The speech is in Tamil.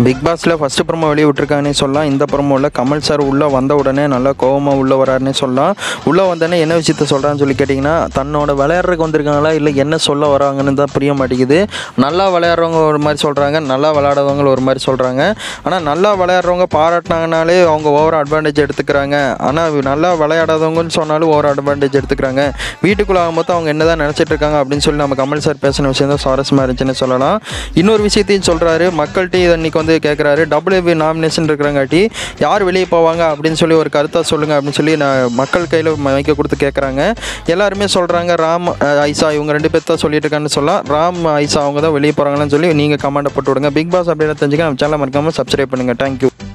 பிக் பாஸில் ஃபஸ்ட்டு ப்ரோமோ வெளியே விட்டுருக்காங்கன்னே சொல்லலாம் இந்த ப்ரோமோவில் கமல் சார் உள்ளே வந்த உடனே நல்லா கோவமாக உள்ளே வராருன்னே சொல்லலாம் உள்ளே வந்தோடனே என்ன விஷயத்த சொல்கிறான்னு சொல்லி கேட்டிங்கன்னா தன்னோட விளையாடுறதுக்கு வந்திருக்காங்களா இல்லை என்ன சொல்ல வராங்கன்னு தான் புரிய மாட்டேங்குது நல்லா விளையாடுறவங்க ஒரு மாதிரி சொல்கிறாங்க நல்லா விளையாடாதவங்க ஒரு மாதிரி சொல்கிறாங்க ஆனால் நல்லா விளையாடுறவங்க பாராட்டினாங்கனாலே அவங்க ஓவர் அட்வான்டேஜ் எடுத்துக்கிறாங்க ஆனால் நல்லா விளையாடாதவங்கன்னு சொன்னாலும் ஓவர் அட்வான்டேஜ் எடுத்துக்கிறாங்க வீட்டுக்குள்ளே ஆகும்போது அவங்க என்ன தான் நினச்சிட்டு இருக்காங்க அப்படின்னு சொல்லி நம்ம கமல் சார் பேசின விஷயம் தான் சுவாரஸ்யமாக இருந்துச்சுன்னு சொல்லலாம் இன்னொரு விஷயத்தையும் சொல்கிறாரு மக்கள்கிட்ட இதை இன்னைக்கு வந்து கேட்குறாரு டபுள்யூபி நாமினேஷன் இருக்கிறங்காட்டி யார் வெளியே போவாங்க அப்படின்னு சொல்லி ஒரு கருத்தை சொல்லுங்கள் அப்படின்னு சொல்லி நான் மக்கள் கையில் மைக்க கொடுத்து கேட்குறாங்க எல்லாருமே சொல்கிறாங்க ராம் அஹ், ஐசா இவங்க ரெண்டு பேர் தான் சொல்லிட்டு இருக்காங்கன்னு சொல்லலாம் ராம் ஐசா அவங்க தான் வெளியே போகிறாங்கன்னு சொல்லி நீங்கள் கமெண்ட் போட்டு விடுங்க பிக் பாஸ் அப்படின்னு தெரிஞ்சுக்க நம்ம சேனல் மறக்காமல் சப்ஸ்கிரைப் பண்ணுங்கள் தேங்க்யூ